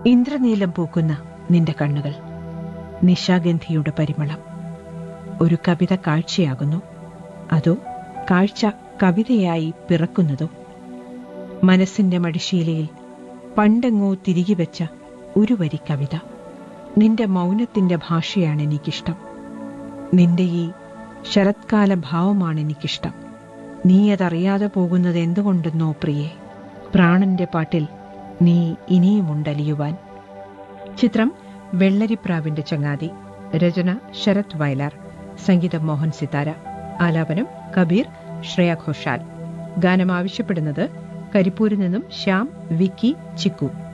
ഇന്ദ്രനീലം പൂക്കുന്ന നിന്റെ കണ്ണുകൾ നിശാഗന്ധിയുടെ പരിമളം ഒരു കവിത കാഴ്ചയാകുന്നു അതോ കാഴ്ച കവിതയായി പിറക്കുന്നതോ മനസ്സിന്റെ മടിശീലയിൽ പണ്ടെങ്ങോ തിരികെ വെച്ച ഒരു വരി കവിത നിന്റെ മൗനത്തിന്റെ ഭാഷയാണ് എനിക്കിഷ്ടം നിന്റെ ഈ ശരത്കാല ഭാവമാണ് എനിക്കിഷ്ടം നീ അതറിയാതെ പോകുന്നത് എന്തുകൊണ്ടെന്നോ പ്രിയേ പ്രാണന്റെ പാട്ടിൽ നീ ഇനിയുമുണ്ടലിയുവാൻ ചിത്രം വെള്ളരിപ്രാവിന്റെ ചങ്ങാതി രചന ശരത് വയലാർ സംഗീതം മോഹൻ സിതാര ആലാപനം കബീർ ശ്രേയ ഘോഷാൽ ഗാനം ആവശ്യപ്പെടുന്നത് കരിപ്പൂരിൽ നിന്നും ശ്യാം വിക്കി ചിക്കു